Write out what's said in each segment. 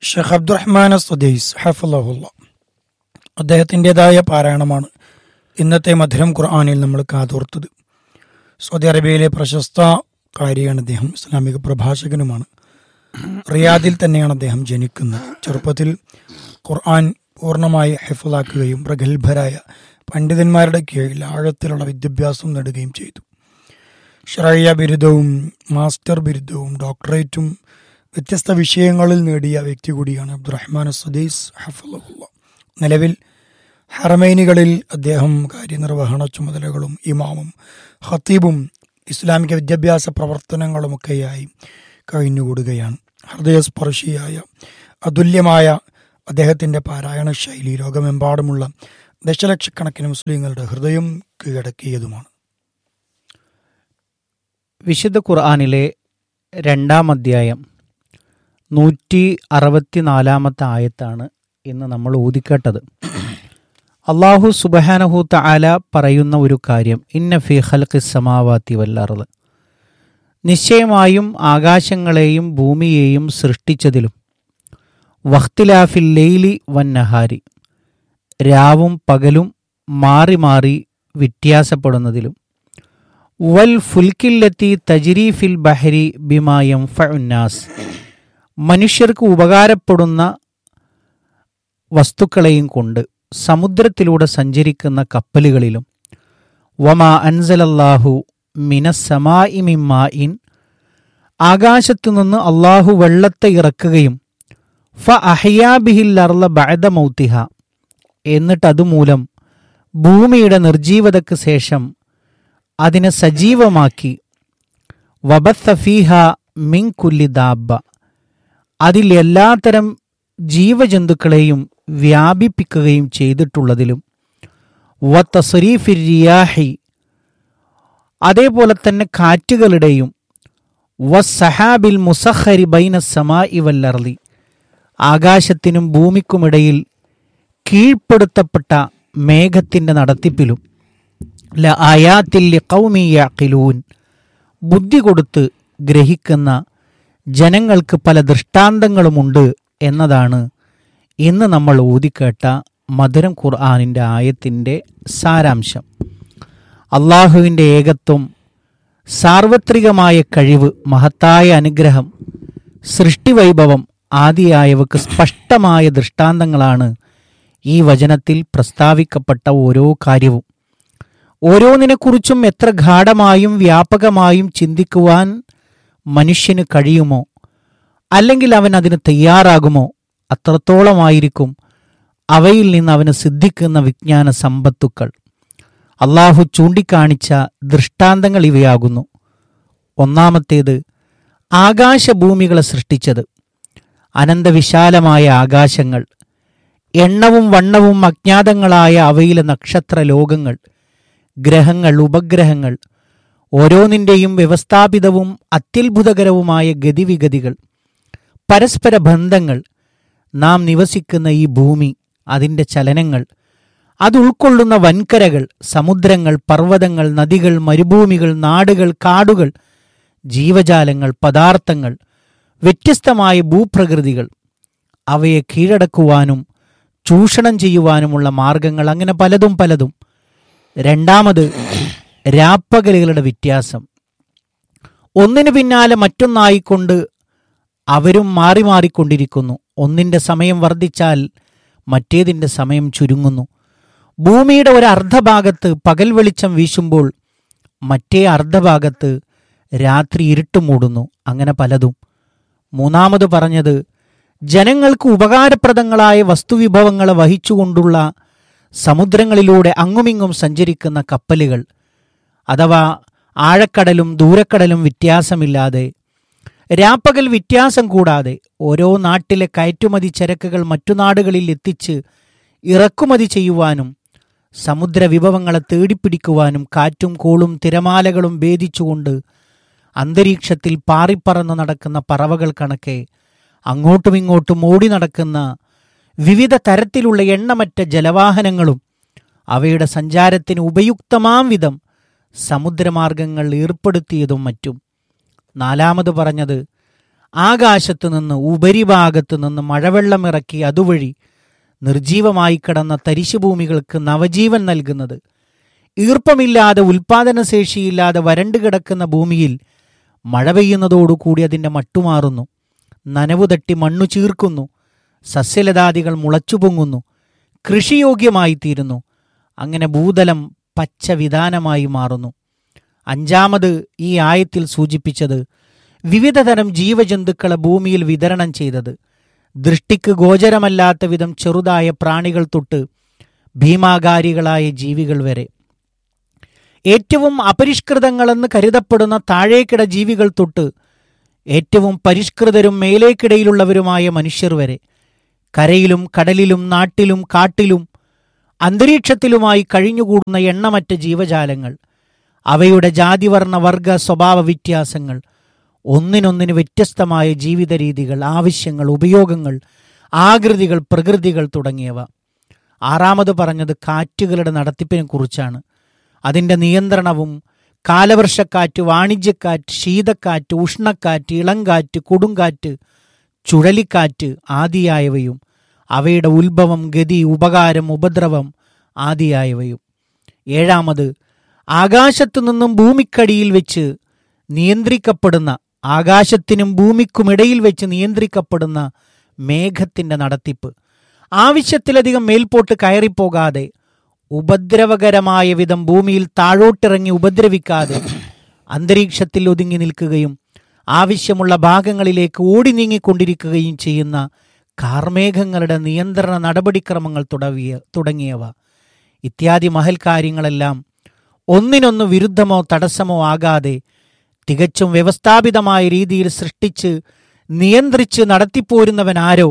ഷെഖ് അബ്ദുറഹ്മാൻ സുദൈസ് ഹഫുല്ല അദ്ദേഹത്തിൻ്റെതായ പാരായണമാണ് ഇന്നത്തെ മധുരം ഖുർആാനിൽ നമ്മൾ കാതോർത്തത് സൗദി അറേബ്യയിലെ പ്രശസ്ത കാരിയാണ് അദ്ദേഹം ഇസ്ലാമിക പ്രഭാഷകനുമാണ് റിയാദിൽ തന്നെയാണ് അദ്ദേഹം ജനിക്കുന്നത് ചെറുപ്പത്തിൽ ഖുർആൻ പൂർണ്ണമായി ഹെഫുലാക്കുകയും പ്രഗത്ഭരായ പണ്ഡിതന്മാരുടെ കീഴിൽ ആഴത്തിലുള്ള വിദ്യാഭ്യാസം നേടുകയും ചെയ്തു ഷറയ്യ ബിരുദവും മാസ്റ്റർ ബിരുദവും ഡോക്ടറേറ്റും വ്യത്യസ്ത വിഷയങ്ങളിൽ നേടിയ വ്യക്തി കൂടിയാണ് അബ്ദുറഹ്മാൻ സദീസ് ഹഫുള്ള നിലവിൽ ഹറമൈനികളിൽ അദ്ദേഹം കാര്യനിർവഹണ ചുമതലകളും ഇമാമും ഖത്തീബും ഇസ്ലാമിക വിദ്യാഭ്യാസ പ്രവർത്തനങ്ങളുമൊക്കെയായി കഴിഞ്ഞുകൂടുകയാണ് ഹൃദയസ്പർശിയായ അതുല്യമായ അദ്ദേഹത്തിൻ്റെ പാരായണ ശൈലി ലോകമെമ്പാടുമുള്ള ദശലക്ഷക്കണക്കിന് മുസ്ലിങ്ങളുടെ ഹൃദയം കീഴടക്കിയതുമാണ് വിശുദ്ധ ഖുർആാനിലെ രണ്ടാം അധ്യായം നൂറ്റി അറുപത്തിനാലാമത്തെ ആയത്താണ് ഇന്ന് നമ്മൾ ഊതിക്കേട്ടത് അള്ളാഹു സുബഹാനഹു തആല പറയുന്ന ഒരു കാര്യം ഇന്ന ഫി ഖൽഖി സമാവാത്തി വല്ലറത് നിശ്ചയമായും ആകാശങ്ങളെയും ഭൂമിയെയും സൃഷ്ടിച്ചതിലും വഖ്തിലാഫിൽ ലെയ്ലി വന്നഹാരി രാവും പകലും മാറി മാറി വ്യത്യാസപ്പെടുന്നതിലും വൽ ഫുൽക്കില്ലെത്തി തജിരീഫിൽ ബഹരി ബിമായം ഫുന്നാസ് മനുഷ്യർക്ക് ഉപകാരപ്പെടുന്ന വസ്തുക്കളെയും കൊണ്ട് സമുദ്രത്തിലൂടെ സഞ്ചരിക്കുന്ന കപ്പലുകളിലും വമാ അൻസലല്ലാഹു മിനസമായി മിമ്മായിൻ ആകാശത്തുനിന്ന് അള്ളാഹു വെള്ളത്തെ ഇറക്കുകയും ഫ അഹയാബിഹിൽ അർല ബഅദ മൗത്തിഹ എന്നിട്ട് അതുമൂലം ഭൂമിയുടെ നിർജീവതയ്ക്ക് ശേഷം അതിനെ സജീവമാക്കി വബത്തഫീഹ മിങ്കുല്ലി ദാബ അതിൽ എല്ലാത്തരം ജീവജന്തുക്കളെയും വ്യാപിപ്പിക്കുകയും ചെയ്തിട്ടുള്ളതിലും വ തസരീഫിർ റിയാഹി അതേപോലെ തന്നെ കാറ്റുകളുടെയും വ സഹാബിൽ മുസഹരി ബൈന സമാ ഇവല്ലർലി ആകാശത്തിനും ഭൂമിക്കുമിടയിൽ കീഴ്പ്പെടുത്തപ്പെട്ട മേഘത്തിൻ്റെ നടത്തിപ്പിലും ല ആയാത്തിൽ കൗമിയാക്കിലൂൻ ബുദ്ധി കൊടുത്ത് ഗ്രഹിക്കുന്ന ജനങ്ങൾക്ക് പല ദൃഷ്ടാന്തങ്ങളുമുണ്ട് എന്നതാണ് ഇന്ന് നമ്മൾ ഊതിക്കേട്ട മധുരം ഖുർആാനിൻ്റെ ആയത്തിൻ്റെ സാരാംശം അള്ളാഹുവിൻ്റെ ഏകത്വം സാർവത്രികമായ കഴിവ് മഹത്തായ അനുഗ്രഹം സൃഷ്ടിവൈഭവം ആദിയായവക്ക് സ്പഷ്ടമായ ദൃഷ്ടാന്തങ്ങളാണ് ഈ വചനത്തിൽ പ്രസ്താവിക്കപ്പെട്ട ഓരോ കാര്യവും ഓരോന്നിനെക്കുറിച്ചും എത്ര ഗാഠമായും വ്യാപകമായും ചിന്തിക്കുവാൻ മനുഷ്യന് കഴിയുമോ അല്ലെങ്കിൽ അവൻ അതിന് തയ്യാറാകുമോ അത്രത്തോളമായിരിക്കും അവയിൽ നിന്ന് അവന് സിദ്ധിക്കുന്ന വിജ്ഞാന സമ്പത്തുക്കൾ അള്ളാഹു ചൂണ്ടിക്കാണിച്ച ദൃഷ്ടാന്തങ്ങൾ ഇവയാകുന്നു ഒന്നാമത്തേത് ആകാശഭൂമികളെ സൃഷ്ടിച്ചത് അനന്തവിശാലമായ ആകാശങ്ങൾ എണ്ണവും വണ്ണവും അജ്ഞാതങ്ങളായ അവയിലെ നക്ഷത്ര ലോകങ്ങൾ ഗ്രഹങ്ങൾ ഉപഗ്രഹങ്ങൾ ഓരോന്നിൻ്റെയും വ്യവസ്ഥാപിതവും അത്യത്ഭുതകരവുമായ ഗതിവിഗതികൾ പരസ്പര ബന്ധങ്ങൾ നാം നിവസിക്കുന്ന ഈ ഭൂമി അതിൻ്റെ ചലനങ്ങൾ അത് ഉൾക്കൊള്ളുന്ന വൻകരകൾ സമുദ്രങ്ങൾ പർവ്വതങ്ങൾ നദികൾ മരുഭൂമികൾ നാടുകൾ കാടുകൾ ജീവജാലങ്ങൾ പദാർത്ഥങ്ങൾ വ്യത്യസ്തമായ ഭൂപ്രകൃതികൾ അവയെ കീഴടക്കുവാനും ചൂഷണം ചെയ്യുവാനുമുള്ള മാർഗങ്ങൾ അങ്ങനെ പലതും പലതും രണ്ടാമത് രാപ്പകലുകളുടെ വ്യത്യാസം ഒന്നിനു പിന്നാലെ മറ്റൊന്നായിക്കൊണ്ട് അവരും മാറി മാറിക്കൊണ്ടിരിക്കുന്നു ഒന്നിൻ്റെ സമയം വർദ്ധിച്ചാൽ മറ്റേതിൻ്റെ സമയം ചുരുങ്ങുന്നു ഭൂമിയുടെ ഒരു അർദ്ധഭാഗത്ത് പകൽ വെളിച്ചം വീശുമ്പോൾ മറ്റേ അർദ്ധഭാഗത്ത് രാത്രി ഇരുട്ട് മൂടുന്നു അങ്ങനെ പലതും മൂന്നാമത് പറഞ്ഞത് ജനങ്ങൾക്ക് ഉപകാരപ്രദങ്ങളായ വസ്തുവിഭവങ്ങളെ വഹിച്ചുകൊണ്ടുള്ള സമുദ്രങ്ങളിലൂടെ അങ്ങുമിങ്ങും സഞ്ചരിക്കുന്ന കപ്പലുകൾ അഥവാ ആഴക്കടലും ദൂരക്കടലും വ്യത്യാസമില്ലാതെ രാപ്പകൽ വ്യത്യാസം കൂടാതെ ഓരോ നാട്ടിലെ കയറ്റുമതി ചരക്കുകൾ മറ്റു നാടുകളിൽ എത്തിച്ച് ഇറക്കുമതി ചെയ്യുവാനും സമുദ്ര വിഭവങ്ങളെ തേടിപ്പിടിക്കുവാനും കാറ്റും കോളും തിരമാലകളും ഭേദിച്ചുകൊണ്ട് അന്തരീക്ഷത്തിൽ പാറിപ്പറന്നു നടക്കുന്ന പറവകൾ കണക്കെ അങ്ങോട്ടും ഇങ്ങോട്ടും ഓടി നടക്കുന്ന വിവിധ തരത്തിലുള്ള എണ്ണമറ്റ ജലവാഹനങ്ങളും അവയുടെ സഞ്ചാരത്തിന് ഉപയുക്തമാം വിധം സമുദ്രമാർഗങ്ങൾ ഏർപ്പെടുത്തിയതും മറ്റും നാലാമത് പറഞ്ഞത് ആകാശത്ത് നിന്ന് ഉപരിഭാഗത്ത് നിന്ന് മഴവെള്ളം ഇറക്കി അതുവഴി നിർജീവമായി കിടന്ന തരിശുഭൂമികൾക്ക് നവജീവൻ നൽകുന്നത് ഈർപ്പമില്ലാതെ ഉൽപാദനശേഷിയില്ലാതെ വരണ്ടു കിടക്കുന്ന ഭൂമിയിൽ മഴ പെയ്യുന്നതോടുകൂടി അതിൻ്റെ മട്ടുമാറുന്നു നനവ് തട്ടി മണ്ണു ചീർക്കുന്നു സസ്യലതാദികൾ മുളച്ചുപൊങ്ങുന്നു കൃഷിയോഗ്യമായി തീരുന്നു അങ്ങനെ ഭൂതലം പച്ച വിധാനമായി മാറുന്നു അഞ്ചാമത് ഈ ആയത്തിൽ സൂചിപ്പിച്ചത് വിവിധതരം ജീവജന്തുക്കളെ ഭൂമിയിൽ വിതരണം ചെയ്തത് ദൃഷ്ടിക്ക് ഗോചരമല്ലാത്ത വിധം ചെറുതായ പ്രാണികൾ തൊട്ട് ഭീമാകാരികളായ ജീവികൾ വരെ ഏറ്റവും അപരിഷ്കൃതങ്ങളെന്ന് കരുതപ്പെടുന്ന താഴേക്കിട ജീവികൾ തൊട്ട് ഏറ്റവും പരിഷ്കൃതരും മേലേക്കിടയിലുള്ളവരുമായ മനുഷ്യർ വരെ കരയിലും കടലിലും നാട്ടിലും കാട്ടിലും അന്തരീക്ഷത്തിലുമായി കഴിഞ്ഞുകൂടുന്ന എണ്ണമറ്റ ജീവജാലങ്ങൾ അവയുടെ ജാതിവർണ്ണ വർഗ സ്വഭാവ വ്യത്യാസങ്ങൾ ഒന്നിനൊന്നിന് വ്യത്യസ്തമായ ജീവിത രീതികൾ ആവശ്യങ്ങൾ ഉപയോഗങ്ങൾ ആകൃതികൾ പ്രകൃതികൾ തുടങ്ങിയവ ആറാമത് പറഞ്ഞത് കാറ്റുകളുടെ നടത്തിപ്പിനെ കുറിച്ചാണ് അതിൻ്റെ നിയന്ത്രണവും കാലവർഷക്കാറ്റ് വാണിജ്യക്കാറ്റ് ശീതക്കാറ്റ് ഉഷ്ണക്കാറ്റ് ഇളങ്കാറ്റ് കൊടുങ്കാറ്റ് ചുഴലിക്കാറ്റ് ആദിയായവയും അവയുടെ ഉത്ഭവം ഗതി ഉപകാരം ഉപദ്രവം ആദിയായവയും ഏഴാമത് ആകാശത്തു നിന്നും ഭൂമിക്കടിയിൽ വെച്ച് നിയന്ത്രിക്കപ്പെടുന്ന ആകാശത്തിനും ഭൂമിക്കുമിടയിൽ വെച്ച് നിയന്ത്രിക്കപ്പെടുന്ന മേഘത്തിൻ്റെ നടത്തിപ്പ് ആവശ്യത്തിലധികം മേൽപോട്ട് കയറിപ്പോകാതെ ഉപദ്രവകരമായ വിധം ഭൂമിയിൽ താഴോട്ടിറങ്ങി ഉപദ്രവിക്കാതെ അന്തരീക്ഷത്തിൽ ഒതുങ്ങി നിൽക്കുകയും ആവശ്യമുള്ള ഭാഗങ്ങളിലേക്ക് ഓടി നീങ്ങിക്കൊണ്ടിരിക്കുകയും ചെയ്യുന്ന കാർമേഘങ്ങളുടെ നിയന്ത്രണ നടപടിക്രമങ്ങൾ തുടങ്ങിയ തുടങ്ങിയവ ഇത്യാദി മഹൽ കാര്യങ്ങളെല്ലാം ഒന്നിനൊന്ന് വിരുദ്ധമോ തടസ്സമോ ആകാതെ തികച്ചും വ്യവസ്ഥാപിതമായ രീതിയിൽ സൃഷ്ടിച്ച് നിയന്ത്രിച്ച് നടത്തിപ്പോരുന്നവനാരോ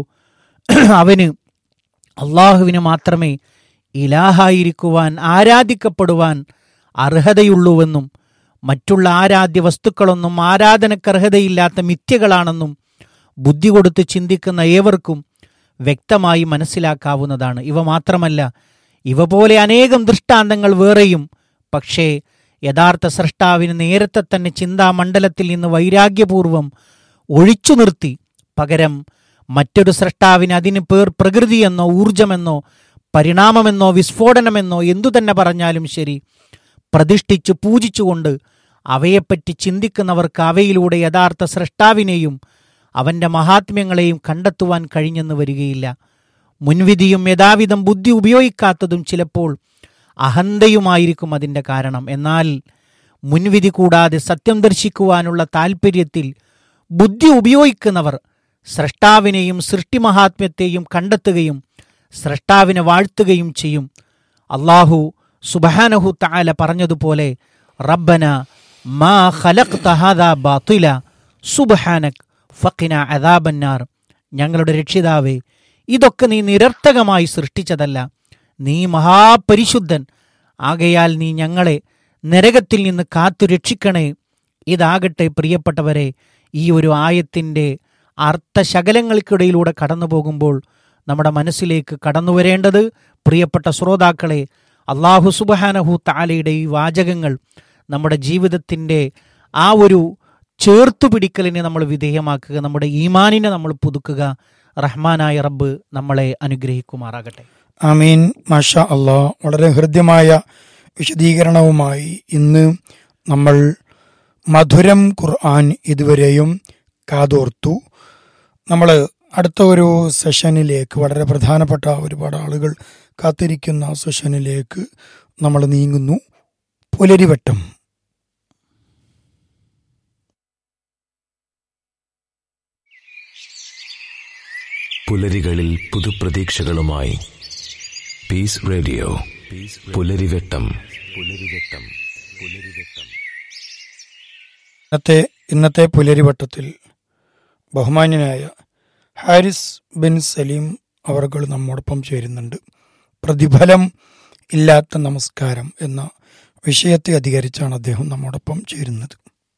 അവന് അള്ളാഹുവിന് മാത്രമേ ഇലാഹായിരിക്കുവാൻ ആരാധിക്കപ്പെടുവാൻ അർഹതയുള്ളൂവെന്നും മറ്റുള്ള ആരാധ്യ വസ്തുക്കളൊന്നും ആരാധനക്കർഹതയില്ലാത്ത മിഥ്യകളാണെന്നും ബുദ്ധി കൊടുത്ത് ചിന്തിക്കുന്ന ഏവർക്കും വ്യക്തമായി മനസ്സിലാക്കാവുന്നതാണ് ഇവ മാത്രമല്ല ഇവ പോലെ അനേകം ദൃഷ്ടാന്തങ്ങൾ വേറെയും പക്ഷേ യഥാർത്ഥ സൃഷ്ടാവിന് നേരത്തെ തന്നെ ചിന്താമണ്ഡലത്തിൽ നിന്ന് വൈരാഗ്യപൂർവം ഒഴിച്ചു നിർത്തി പകരം മറ്റൊരു സൃഷ്ടാവിന് അതിന് പേർ പ്രകൃതിയെന്നോ ഊർജമെന്നോ പരിണാമമെന്നോ വിസ്ഫോടനമെന്നോ എന്തു തന്നെ പറഞ്ഞാലും ശരി പ്രതിഷ്ഠിച്ച് പൂജിച്ചുകൊണ്ട് അവയെപ്പറ്റി ചിന്തിക്കുന്നവർക്ക് അവയിലൂടെ യഥാർത്ഥ സൃഷ്ടാവിനെയും അവൻ്റെ മഹാത്മ്യങ്ങളെയും കണ്ടെത്തുവാൻ കഴിഞ്ഞെന്ന് വരികയില്ല മുൻവിധിയും യഥാവിധം ബുദ്ധി ഉപയോഗിക്കാത്തതും ചിലപ്പോൾ അഹന്തയുമായിരിക്കും അതിൻ്റെ കാരണം എന്നാൽ മുൻവിധി കൂടാതെ സത്യം ദർശിക്കുവാനുള്ള താൽപ്പര്യത്തിൽ ബുദ്ധി ഉപയോഗിക്കുന്നവർ സ്രഷ്ടാവിനെയും സൃഷ്ടിമഹാത്മ്യത്തെയും കണ്ടെത്തുകയും സ്രഷ്ടാവിനെ വാഴ്ത്തുകയും ചെയ്യും അള്ളാഹു സുബഹാനഹു താല പറഞ്ഞതുപോലെ റബ്ബന മാ ഖലഖ്ത ഹാദാ ബാത്തില സുബ്ഹാനക് ഫഖിന അദാബന്നാർ ഞങ്ങളുടെ രക്ഷിതാവേ ഇതൊക്കെ നീ നിരർത്ഥകമായി സൃഷ്ടിച്ചതല്ല നീ മഹാപരിശുദ്ധൻ ആകയാൽ നീ ഞങ്ങളെ നരകത്തിൽ നിന്ന് കാത്തു രക്ഷിക്കണേ ഇതാകട്ടെ പ്രിയപ്പെട്ടവരെ ഈ ഒരു ആയത്തിൻ്റെ അർത്ഥശകലങ്ങൾക്കിടയിലൂടെ കടന്നു പോകുമ്പോൾ നമ്മുടെ മനസ്സിലേക്ക് കടന്നു വരേണ്ടത് പ്രിയപ്പെട്ട ശ്രോതാക്കളെ അള്ളാഹു സുബഹാനഹു താലയുടെ ഈ വാചകങ്ങൾ നമ്മുടെ ജീവിതത്തിൻ്റെ ആ ഒരു ചേർത്തുപിടിക്കലിനെ നമ്മൾ വിധേയമാക്കുക നമ്മുടെ ഈമാനിനെ നമ്മൾ പുതുക്കുക റഹ്മാനായ റബ്ബ് നമ്മളെ അനുഗ്രഹിക്കുമാറാകട്ടെ ആമീൻ മാഷ അള്ളാ വളരെ ഹൃദ്യമായ വിശദീകരണവുമായി ഇന്ന് നമ്മൾ മധുരം ഖുർആൻ ഇതുവരെയും കാതോർത്തു നമ്മൾ അടുത്ത ഒരു സെഷനിലേക്ക് വളരെ പ്രധാനപ്പെട്ട ഒരുപാട് ആളുകൾ കാത്തിരിക്കുന്ന സെഷനിലേക്ക് നമ്മൾ നീങ്ങുന്നു പുലരിവട്ടം പുലരികളിൽ പുതുപ്രതീക്ഷകളുമായി പീസ് റേഡിയോ പുലരിവെട്ടം പുലരിവെട്ടം പുലരിവെട്ടം ഇന്നത്തെ ഇന്നത്തെ പുലരിവട്ടത്തിൽ ബഹുമാന്യനായ ഹാരിസ് ബിൻ സലീം അവർകൾ നമ്മോടൊപ്പം ചേരുന്നുണ്ട് പ്രതിഫലം ഇല്ലാത്ത നമസ്കാരം എന്ന വിഷയത്തെ അധികരിച്ചാണ് അദ്ദേഹം നമ്മോടൊപ്പം ചേരുന്നത്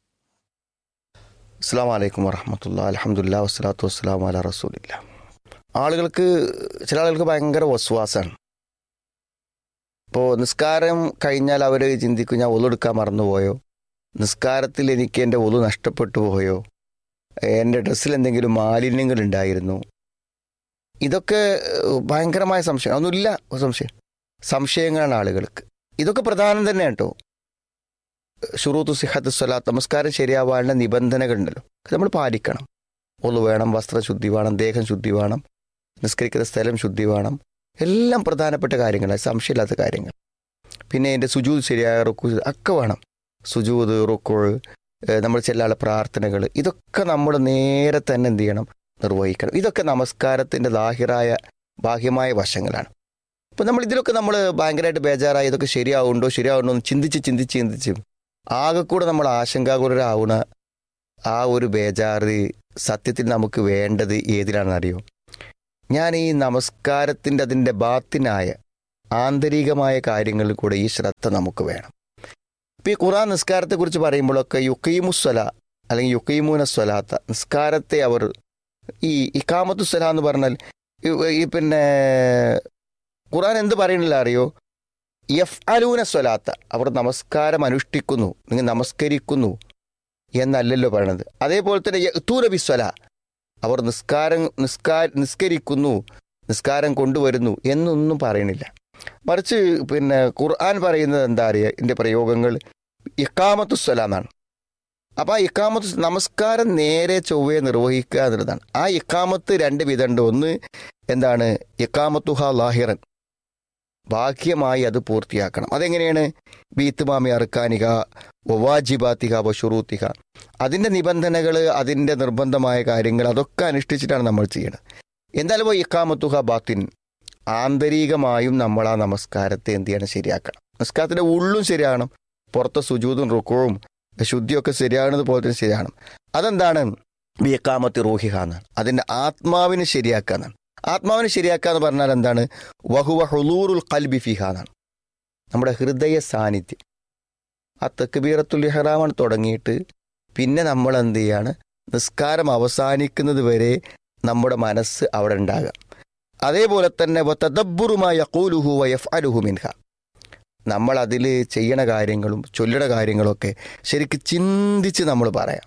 അസ്സാം വലൈക്കും വറഹമത്തുള്ള അലഹമുല്ല വസ്സലാത്തു വസ്സലാം അല റസൂലില്ല ആളുകൾക്ക് ചില ആളുകൾക്ക് ഭയങ്കര വസ്വാസാണ് ഇപ്പോൾ നിസ്കാരം കഴിഞ്ഞാൽ അവർ ചിന്തിക്കും ഞാൻ ഒലെടുക്കാൻ മറന്നുപോയോ നിസ്കാരത്തിൽ എനിക്ക് എൻ്റെ ഒലു നഷ്ടപ്പെട്ടു പോയോ എൻ്റെ ഡ്രസ്സിൽ എന്തെങ്കിലും മാലിന്യങ്ങൾ ഉണ്ടായിരുന്നു ഇതൊക്കെ ഏഹ്, ഭയങ്കരമായ സംശയം ഒന്നുമില്ല ഒരു സംശയം സംശയങ്ങളാണ് ആളുകൾക്ക് ഇതൊക്കെ പ്രധാനം തന്നെ കേട്ടോ ഷുറൂത്തു സിഹത്ത് സ്വലാത്ത് നമസ്കാരം ശരിയാവാനുള്ള നിബന്ധനകളുണ്ടല്ലോ അത് നമ്മൾ പാലിക്കണം ഒന്ന് വേണം വസ്ത്രശുദ്ധി വേണം ദേഹം ശുദ്ധി വേണം നിസ്കരിക്കുന്ന സ്ഥലം ശുദ്ധി വേണം എല്ലാം പ്രധാനപ്പെട്ട കാര്യങ്ങളാണ് സംശയമില്ലാത്ത കാര്യങ്ങൾ പിന്നെ എൻ്റെ സുജൂത് ശരിയായ റുക്കു ഒക്കെ വേണം സുജൂത് റുക്കുഴ് നമ്മൾ ചെല്ലാനുള്ള പ്രാർത്ഥനകൾ ഇതൊക്കെ നമ്മൾ നേരെ തന്നെ എന്ത് ചെയ്യണം നിർവഹിക്കണം ഇതൊക്കെ നമസ്കാരത്തിൻ്റെ ദാഹിറായ ബാഹ്യമായ വശങ്ങളാണ് അപ്പം നമ്മൾ ഇതിലൊക്കെ നമ്മൾ ഭയങ്കരമായിട്ട് ബേജാറായി ഇതൊക്കെ ശരിയാവുണ്ടോ ശരിയാവുണ്ടോ എന്ന് ചിന്തിച്ച് ചിന്തിച്ച് ചിന്തിച്ച് ആകെ കൂടെ നമ്മൾ ആശങ്കാകുലരാവുന്ന ആ ഒരു ബേജാറ് സത്യത്തിൽ നമുക്ക് വേണ്ടത് ഏതിലാണെന്ന് അറിയോ ഞാൻ ഈ നമസ്കാരത്തിൻ്റെ അതിൻ്റെ ബാത്തിനായ ആന്തരികമായ കാര്യങ്ങളിൽ കൂടെ ഈ ശ്രദ്ധ നമുക്ക് വേണം ഇപ്പം ഈ ഖുറാൻ നിസ്കാരത്തെക്കുറിച്ച് പറയുമ്പോഴൊക്കെ യുക്കീമുസ്വല അല്ലെങ്കിൽ യുക്കീമൂന സ്വലാത്ത നിസ്കാരത്തെ അവർ ഈ ഇക്കാമത്തു സ്വല എന്ന് പറഞ്ഞാൽ ഈ- ഈ പിന്നെ ഖുറാൻ എന്ത് പറയണില്ല അറിയോ യഫ് അലൂന സ്വലാത്ത അവർ നമസ്കാരം അനുഷ്ഠിക്കുന്നു നിങ്ങൾ നമസ്കരിക്കുന്നു എന്നല്ലല്ലോ പറയണത് അതേപോലെ തന്നെ യത്തൂന ബിസ്വല അവർ നിസ്കാരം നിസ്കാര നിസ്കരിക്കുന്നു നിസ്കാരം കൊണ്ടുവരുന്നു എന്നൊന്നും പറയണില്ല മറിച്ച് പിന്നെ ഖുർആൻ പറയുന്നത് എന്താ അറിയുക ഇതിൻ്റെ പ്രയോഗങ്ങൾ ഇക്കാമത്തു സ്വല എന്നാണ് അപ്പോൾ ആ ഇക്കാമത്ത് നമസ്കാരം നേരെ ചൊവ്വയെ നിർവഹിക്കുക എന്നുള്ളതാണ് ആ ഇക്കാമത്ത് രണ്ട് വിധമുണ്ട് ഒന്ന് എന്താണ് ഇക്കാമത്തുഹ ലാഹിറൻ ബാഹ്യമായി അത് പൂർത്തിയാക്കണം അതെങ്ങനെയാണ് ബീത്തുമാമി അർക്കാനിക ഒവാജിബാത്തിക വഷുറൂത്തിക അതിൻ്റെ നിബന്ധനകൾ അതിൻ്റെ നിർബന്ധമായ കാര്യങ്ങൾ അതൊക്കെ അനുഷ്ഠിച്ചിട്ടാണ് നമ്മൾ ചെയ്യുന്നത് എന്തായാലും ഇപ്പോൾ ഇക്കാമത്തുഹ ബാത്തിൻ ആന്തരികമായും നമ്മൾ ആ നമസ്കാരത്തെ എന്ത് ചെയ്യണം ശരിയാക്കണം നമസ്കാരത്തിൻ്റെ ഉള്ളും ശരിയാകണം പുറത്തെ സുജൂതും റുക്കവും ശുദ്ധിയൊക്കെ ശരിയാകുന്നത് പോലെ തന്നെ ശരിയാണ് അതെന്താണ് ബിയക്കാമത്തി റൂഹിഹ എന്നാണ് അതിൻ്റെ ആത്മാവിനെ ശരിയാക്കുക എന്നാണ് ആത്മാവിനെ ശരിയാക്കുക എന്ന് പറഞ്ഞാൽ എന്താണ് വഹുവ ഹുലൂറുൽ കൽബി ഫിഹ എന്നാണ് നമ്മുടെ ഹൃദയ സാന്നിധ്യം ആ തെക്കുബീറത്തുൽ ഇഹ്റാമാണ് തുടങ്ങിയിട്ട് പിന്നെ നമ്മൾ എന്ത് ചെയ്യാണ് നിസ്കാരം അവസാനിക്കുന്നത് വരെ നമ്മുടെ മനസ്സ് അവിടെ ഉണ്ടാകുക അതേപോലെ തന്നെ തദബ്ബുറുമായ യഖൂലുഹു വയഫ് അലുഹു മിൻഹ നമ്മൾ അതിൽ ചെയ്യണ കാര്യങ്ങളും ചൊല്ലണ കാര്യങ്ങളൊക്കെ ശരിക്ക് ചിന്തിച്ച് നമ്മൾ പറയാം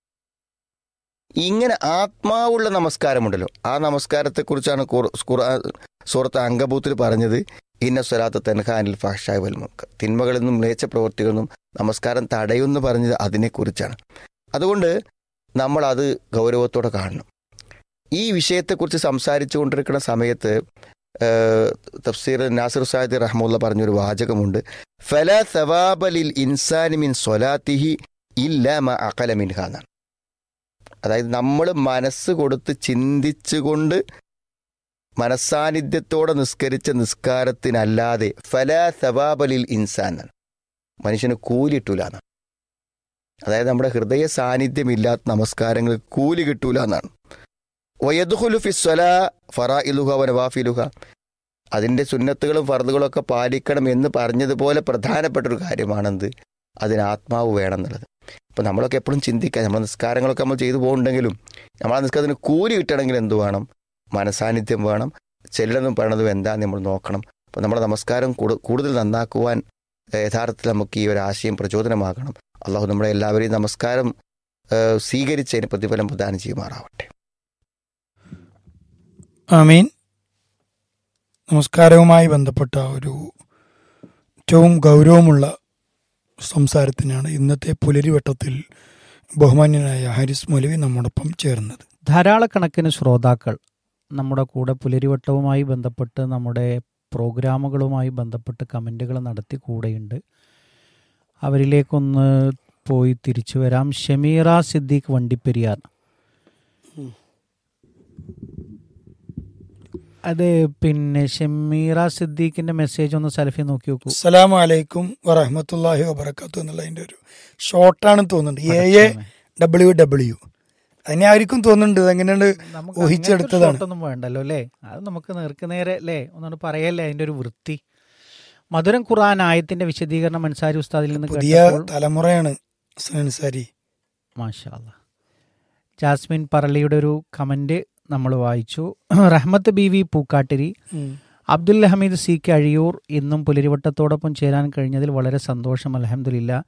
ഇങ്ങനെ ആത്മാവുള്ള നമസ്കാരമുണ്ടല്ലോ ആ നമസ്കാരത്തെക്കുറിച്ചാണ് ഖുർ- ഖുർആൻ സൂറത്ത് അങ്കബൂത്തിൽ പറഞ്ഞത് ഇന്ന സ്വലാത്ത് തെൻഹാനിൽ ഫാഷായ് വൽമുക്ക് തിന്മകളിൽ നിന്നും മികച്ച പ്രവൃത്തികളിൽ നിന്നും നമസ്കാരം തടയുമെന്ന് പറഞ്ഞത് അതിനെക്കുറിച്ചാണ് അതുകൊണ്ട് നമ്മൾ അത് ഗൗരവത്തോടെ കാണണം ഈ വിഷയത്തെക്കുറിച്ച് സംസാരിച്ചു കൊണ്ടിരിക്കുന്ന സമയത്ത് ഏഹ്, തഫ്സീർ നാസിർ സാഹിദ് റഹ്മുല്ല പറഞ്ഞൊരു വാചകമുണ്ട് ഫല സവാബലിൽ ഇൻസാനി മിൻ സ്വലാത്തിഹി ഇല്ല മ അകല മിൻഹ എന്നാണ് അതായത് നമ്മൾ മനസ്സ് കൊടുത്ത് ചിന്തിച്ചുകൊണ്ട് മനസ്സാന്നിധ്യത്തോടെ നിസ്കരിച്ച നിസ്കാരത്തിനല്ലാതെ ഫല സവാബലിൽ ഇൻസാൻ എന്നാണ് മനുഷ്യന് കൂലിട്ടൂല എന്നാണ് അതായത് നമ്മുടെ ഹൃദയ സാന്നിധ്യമില്ലാത്ത നമസ്കാരങ്ങൾ കൂലി കിട്ടൂല എന്നാണ് വയദുഹുലു ഫിസ്വല ഫറായിലുഹ വനവാഫിലുഹ അതിൻ്റെ സുന്നത്തുകളും ഫർദുകളും ഒക്കെ പാലിക്കണം എന്ന് പറഞ്ഞതുപോലെ പ്രധാനപ്പെട്ട ഒരു കാര്യമാണെന്ത് അതിന് ആത്മാവ് വേണം എന്നുള്ളത് ഇപ്പം നമ്മളൊക്കെ എപ്പോഴും ചിന്തിക്കുക നമ്മുടെ നിസ്കാരങ്ങളൊക്കെ നമ്മൾ ചെയ്തു പോകുന്നുണ്ടെങ്കിലും നമ്മളെ നിസ്കാരത്തിന് കൂലി കിട്ടണമെങ്കിൽ എന്ത് വേണം മനസാന്നിധ്യം വേണം ചെല്ലണമെന്നും പറയണതും എന്താന്ന് നമ്മൾ നോക്കണം അപ്പം നമ്മുടെ നമസ്കാരം കൂടു- കൂടുതൽ നന്നാക്കുവാൻ ഏഹ്, യഥാർത്ഥത്തിൽ നമുക്ക് ഈ ഒരു ആശയം പ്രചോദനമാകണം അള്ളാഹു നമ്മുടെ എല്ലാവരെയും നമസ്കാരം ഏഹ്, സ്വീകരിച്ചതിന് പ്രതിഫലം പ്രദാനം ചെയ്യുമാറാവട്ടെ ആമീൻ നമസ്കാരവുമായി ബന്ധപ്പെട്ട ഒരു ഏറ്റവും ഗൗരവമുള്ള സംസാരത്തിനാണ് ഇന്നത്തെ പുലരിവട്ടത്തിൽ ബഹുമാന്യനായ ഹാരിസ് മൗലവി നമ്മോടൊപ്പം ചേർന്നത് ധാരാളക്കണക്കിന് ശ്രോതാക്കൾ നമ്മുടെ കൂടെ പുലരിവട്ടവുമായി ബന്ധപ്പെട്ട് നമ്മുടെ പ്രോഗ്രാമുകളുമായി ബന്ധപ്പെട്ട് കമൻറ്റുകൾ നടത്തി കൂടെയുണ്ട് അവരിലേക്കൊന്ന് പോയി തിരിച്ചു വരാം ഷമീറ സിദ്ദീഖ് വണ്ടിപ്പെരിയാർ അതെ പിന്നെ ഷമീറ സിദ്ദീഖിന്റെ മെസ്സേജ് ഒന്ന് സെൽഫി നോക്കി നോക്കൂ അസ്സലാമു അലൈക്കും വറഹമത്തല്ലാഹി വബർക്കാത്തു എന്നുള്ളതിന്റെ ഒരു ഷോർട്ടാണെന്ന് തോന്നുന്നുണ്ട് എ എ ഡബ്ല്യു ഡബ്ല്യു അതിനെ ആയിരിക്കും തോന്നുന്നുണ്ട് എങ്ങനെയുണ്ട് നമുക്ക് ഊഹിച്ചെടുത്തതാണ്. അങ്ങനത്തെ ഒന്നും വേണ്ടല്ലോ അല്ലേ അത് നമുക്ക് നേർക്ക് നേരെ അല്ലേ ഒന്നുകൊണ്ട് പറയല്ലേ അതിന്റെ ഒരു വൃത്തി മധുരം ഖുർആൻ ആയത്തിന്റെ വിശദീകരണം അൻസാരി ഉസ്താദിൽ നിന്ന് പുതിയ കേട്ടപ്പോൾ തലമുറയാണ് അൻസാരി മാഷാ അല്ലാ. ജാസ്മിൻ പറളിയുടെ ഒരു കമന്റ് നമ്മൾ വായിച്ചു Rahmath B V Pookkattiri Abdul Hameed C K Azhiyur ഇന്നും പുലരിവട്ടത്തോടൊപ്പം ചേരാൻ കഴിഞ്ഞതിൽ വളരെ സന്തോഷം അലഹമില്ല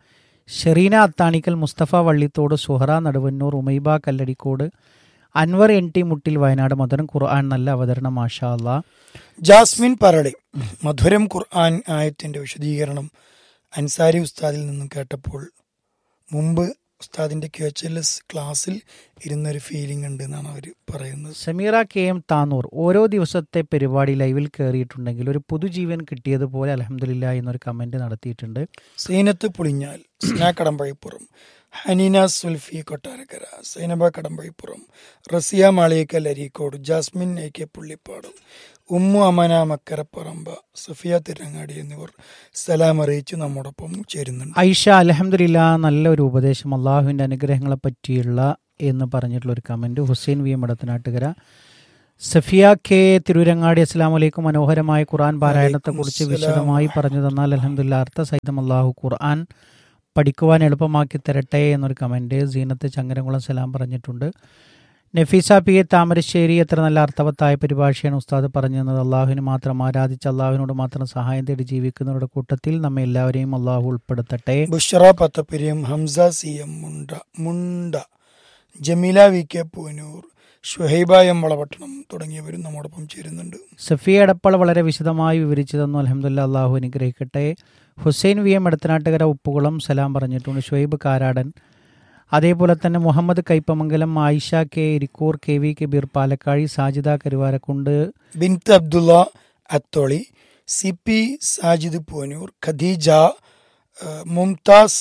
ഷെറീന അത്താണിക്കൽ മുസ്തഫ വള്ളിത്തോട് സുഹറ നടുവന്നൂർ ഉമൈബ കല്ലടിക്കോട് അൻവർ എൻ ടി മുട്ടിൽ വയനാട് മദനം ഖുർആൻ നല്ല അവതരണം മാഷാ അല്ലാ ജാസ്മിൻ പറളി മധുരം ഖുർആൻ ആയത്തിന്റെ വിശദീകരണം അൻസാരി ഉസ്താദിൽ നിന്നും കേട്ടപ്പോൾ മുമ്പ് ഉസ്താദിന്റെ ക്യു എച്ച് എൽ എസ് ക്ലാസ്സിൽ ഇരുന്നൊരു ഫീലിംഗ് ഉണ്ട് എന്നാണ് അവർ പറയുന്നത് സമീറ കെ എം താനൂർ ഓരോ ദിവസത്തെ പരിപാടി ലൈവിൽ കയറിയിട്ടുണ്ടെങ്കിൽ ഒരു പുതുജീവൻ കിട്ടിയതുപോലെ അലഹമില്ല എന്നൊരു കമന്റ് നടത്തിയിട്ടുണ്ട് സീനത്ത് പുളിഞ്ഞാൽ സ്നാ കടമ്പഴിപ്പുറം ഹനീന സുൽഫി കൊട്ടാരക്കര സൈനബ കടമ്പഴിപ്പുറം റസിയ മാളിയേക്കൽ അരീക്കോട് ജാസ്മിൻ എ കെ പുള്ളിപ്പാട് ഉമ്മു അമന മക്കരപ്പറമ്പ സഫിയ തിരങ്ങാടി എന്നിവർ സലാം അറിയിച്ച് നമ്മോടൊപ്പം ചേരുന്നുണ്ട് ഐഷ അലഹമില്ല നല്ലൊരു ഉപദേശം അള്ളാഹുവിൻ്റെ അനുഗ്രഹങ്ങളെ പറ്റിയുള്ള എന്ന് പറഞ്ഞിട്ടുള്ള ഒരു comment Hussain V Madathanattukara Safiya K Tirurangadi അസ്സാം വലൈക്കും മനോഹരമായ ഖുർആൻ പാരായണത്തെക്കുറിച്ച് വലൈക്കും വിശദമായി അസ്സലാം. പറഞ്ഞു തന്നാൽ അലഹമില്ല അർത്ഥ സഹിതം അള്ളാഹു ഖുർആൻ പഠിക്കുവാൻ എളുപ്പമാക്കി തരട്ടെ എന്നൊരു കമൻറ്റ് സീനത്ത് ചങ്ങരംകുളം സലാം പറഞ്ഞിട്ടുണ്ട് നഫീസ പി എ താമരശ്ശേരി എത്ര നല്ല അർത്ഥവത്തായ പരിഭാഷയാണ് ഉസ്താദ് പറഞ്ഞു തന്നത് അള്ളാഹുവിന് മാത്രം ആരാധിച്ച് അള്ളാഹുവിനോട് മാത്രം സഹായം തേടി ജീവിക്കുന്നവരുടെ കൂട്ടത്തിൽ നമ്മെ എല്ലാവരെയും അള്ളാഹു ഉൾപ്പെടുത്തട്ടെ Bushara Pathappiriyam Hamza C M Munda Munda Jameela V K Poonoor Shuhaiba M Valapattanam തുടങ്ങിയവരും നമ്മോടൊപ്പം ചേരുന്നുണ്ട് സഫിയ എടപ്പള വളരെ വിശദമായി വിവരിച്ചു തന്നു അലഹമുല്ല അള്ളാഹു അനുഗ്രഹിക്കട്ടെ ഹുസൈൻ വി എം എടത്തനാട്ടുകര ഉപ്പുകുളം സലാം പറഞ്ഞിട്ടുണ്ട് ഷുഹൈബ് കാരാടൻ അതേപോലെ തന്നെ Muhammad Kaipamangalam Ayisha K Irikkur K V Kabeer Palakkazhi Sajida Karuvarakundu Binth Abdulla Atholi C P Sajid Poonoor Khadeeja ആ, മുംതാസ്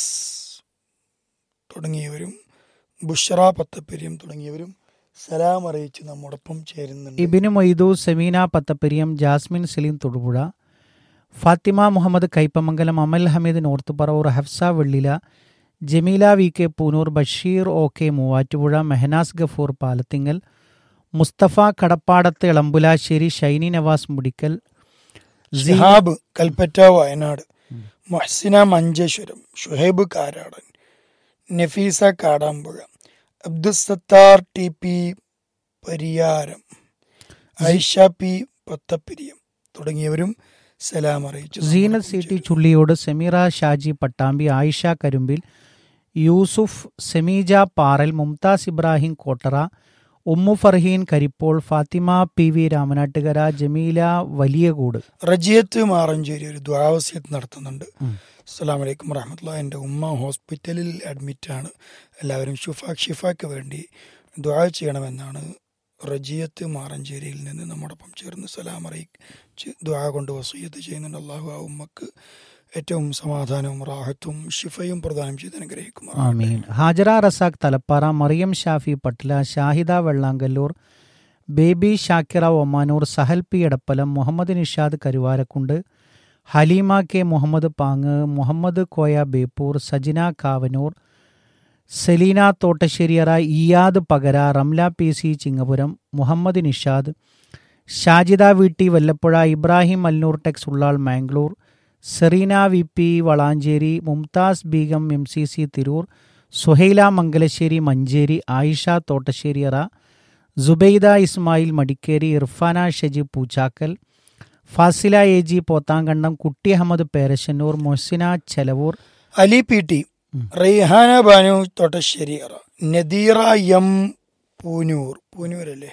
തുടങ്ങിയവരും ബുഷറ പത്തപ്പിരിയം തുടങ്ങിയവരും സലാം അറിയിച്ച് നമ്മോടൊപ്പം ചേരുന്നുണ്ട് Ibnu Moidu Semeena Pathapperiyam Jasmine Saleem Thodupuzha Fathima Muhammad Kaipamangalam Amal Hameed North Paravur Hafsa Vellila Jameela V K Poonoor Basheer O K Muvattupuzha Mehnaz Gafoor Palathingal Musthafa Kadappadath Elampulassery Shiny Navas Mudikkal സീ- Shihab Kalpetta Wayanad Mohsina Manjeshwaram Shuhaib Karadan Nafeesa Kadampuzha Abdussathar T P Pariyaram Aisha P Pathappiriyam തുടങ്ങിയവരും സലാം അറിയിച്ചു Seenath C T Chulliyode Semeera Shaji Pattambi Ayisha Karumbil Yusuf Semeeja Paral Mumtaz Ibrahim കോട്ടറ Ummu Farheen Karippol Fathima P V Ramanattukara Jameela Valiyakoodu Rajiyath Maranchery ഒരു ദ്വാവസ്യത്ത് നടത്തുന്നുണ്ട് ഉം. അസ്സാം വലൈക്കും വറഹമത്തുള്ള എൻ്റെ ഉമ്മ ഹോസ്പിറ്റലിൽ അഡ്മിറ്റാണ് എല്ലാവരും ഷുഫാഖ് ഷിഫാക്ക് വേണ്ടി ദ്വാ ചെയ്യണമെന്നാണ് റജിയത്ത് മാറഞ്ചേരിയിൽ നിന്ന് നമ്മോടൊപ്പം ചേർന്ന് സലാം അറിയിച്ച് ദ്വാ കൊണ്ട് വസൂയത്ത് ചെയ്യുന്നുണ്ട് അള്ളാഹു ആ ഉമ്മക്ക് ഏറ്റവും സമാധാനവും റാഹത്തും ഷിഫയും പ്രദാനം ചെയ്ത് അനുഗ്രഹിക്കും ആമീൻ Hajara Razak Thalappara Mariyam Shafi Patla Shahida Vellangallur Baby Shakira Omanoor Sahal P Edappalam Muhammad Nishad Karuvarakundu Haleema K Muhammad Pang Muhammad Koya Beypore Sajina Kavanur Seleena Thottasseriyara Iyad Pakara Ramla P C Chingapuram Muhammad Nishad Shajida V T Vallapuzha Ibrahim Alnoor Tex Ullal Mangalore Sereena V P Valanchery Mumtaz Begum M C C Tirur Suhaila Mangalassery Manjeri Ayisha Thottasseriyara Subaida Ismail Madikeri Irfana Shaji Poochakkal Fasila A G Pothankandam Kutti Ahammed Perassannur Mohsina Chelavoor Ali P T Raihana Banu Thottasseriyara Nadeera M Poonoor പൂനൂരല്ലേ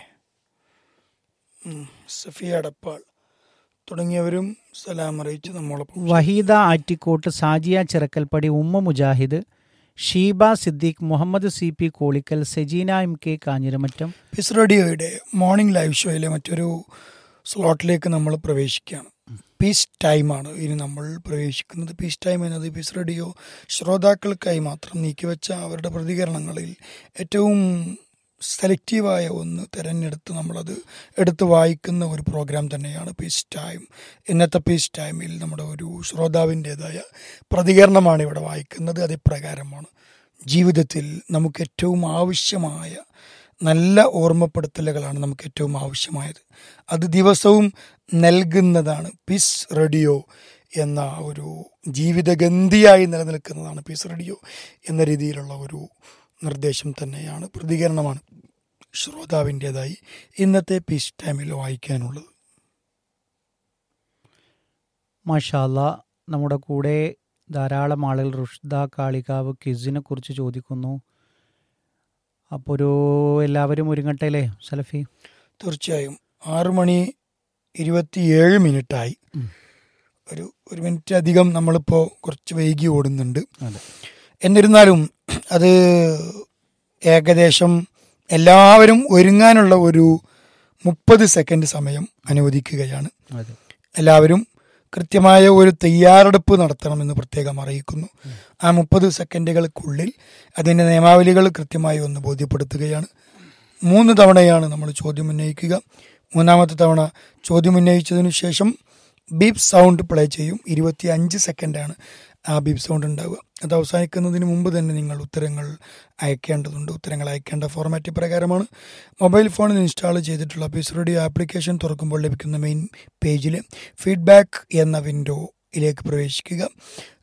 ഉം, സഫിയ അടപ്പാൾ തുടങ്ങിയവരും സലാം അറിയിച്ച് നമ്മളൊപ്പം വഹീദ ആറ്റിക്കോട്ട് സാജിയ ചിറക്കൽപ്പടി ഉമ്മ Mujahid Sheeba Siddique Muhammad C P Kolikkal Sejeena M K Kanjiramattam peace റേഡിയോയുടെ മോർണിംഗ് ലൈവ് ഷോയിലെ മറ്റൊരു സ്ലോട്ടിലേക്ക് നമ്മൾ പ്രവേശിക്കുകയാണ് പീസ് ടൈമാണ് ഇനി നമ്മൾ പ്രവേശിക്കുന്നത് പീസ് ടൈം എന്നത് പീസ് റേഡിയോ ശ്രോതാക്കൾക്കായി മാത്രം നീക്കിവെച്ച അവരുടെ പ്രതികരണങ്ങളിൽ ഏറ്റവും സെലക്റ്റീവായ ഒന്ന് തിരഞ്ഞെടുത്ത് നമ്മളത് എടുത്ത് വായിക്കുന്ന ഒരു പ്രോഗ്രാം തന്നെയാണ് പീസ് ടൈം ഇന്നത്തെ പീസ് ടൈമിൽ നമ്മുടെ ഒരു ശ്രോതാവിൻ്റെതായ പ്രതികരണമാണ് ഇവിടെ വായിക്കുന്നത് അത് ഇപ്രകാരമാണ് ജീവിതത്തിൽ നമുക്ക് ഏറ്റവും ആവശ്യമായ നല്ല ഓർമ്മപ്പെടുത്തലുകളാണ് നമുക്ക് ഏറ്റവും ആവശ്യമായത് അത് ദിവസവും നൽകുന്നതാണ് പീസ് റേഡിയോ എന്ന ഒരു ജീവിതഗന്ധിയായി നിലനിൽക്കുന്നതാണ് പീസ് റേഡിയോ എന്ന രീതിയിലുള്ള ഒരു നിർദ്ദേശം തന്നെയാണ് പ്രതികരണമാണ് ശ്രോതാവിൻ്റെതായി ഇന്നത്തെ പീസ് ടൈമിൽ വായിക്കാനുള്ളത് മാഷാല്ല നമ്മുടെ കൂടെ ധാരാളം ആളുകൾ റുഷ്ദ കാളികാവ് ക്വിസിനെ കുറിച്ച് ചോദിക്കുന്നു അപ്പോൾ ഒരു എല്ലാവരും ഒരുങ്ങട്ടെ അല്ലേ സലഫി തീർച്ചയായും ആറ് മണി ഇരുപത്തിയേഴ് മിനിറ്റായി ഉം. ഒരു ഒരു മിനിറ്റ് അധികം നമ്മളിപ്പോൾ കുറച്ച് വൈകി ഓടുന്നുണ്ട് അതെ എന്നിരുന്നാലും അത് ഏകദേശം എല്ലാവരും ഒരുങ്ങാനുള്ള ഒരു മുപ്പത് സെക്കൻഡ് സമയം അനുവദിക്കുകയാണ് അതെ എല്ലാവരും കൃത്യമായ ഒരു തയ്യാറെടുപ്പ് നടത്തണമെന്ന് പ്രത്യേകം അറിയിക്കുന്നു ആ മുപ്പത് സെക്കൻഡുകൾക്കുള്ളിൽ അതിൻ്റെ നിയമാവലികൾ കൃത്യമായി ഒന്ന് ബോധ്യപ്പെടുത്തുകയാണ് മൂന്ന് തവണയാണ് നമ്മൾ ചോദ്യം ഉന്നയിക്കുക മൂന്നാമത്തെ തവണ ചോദ്യം ഉന്നയിച്ചതിനു ശേഷം ബീപ് സൗണ്ട് പ്ലേ ചെയ്യും ഇരുപത്തി അഞ്ച് സെക്കൻഡാണ് ആ ബീപ് സൗണ്ട് ഉണ്ടാവുക അത് അവസാനിക്കുന്നതിന് മുമ്പ് തന്നെ നിങ്ങൾ ഉത്തരങ്ങൾ അയക്കേണ്ടതുണ്ട് ഉത്തരങ്ങൾ അയക്കേണ്ട ഫോർമാറ്റ് പ്രകാരമാണ് മൊബൈൽ ഫോണിൽ ഇൻസ്റ്റാൾ ചെയ്തിട്ടുള്ള പീസ് റേഡിയോ ആപ്ലിക്കേഷൻ തുറക്കുമ്പോൾ ലഭിക്കുന്ന മെയിൻ പേജിൽ ഫീഡ്ബാക്ക് എന്ന വിൻഡോയിലേക്ക് പ്രവേശിക്കുക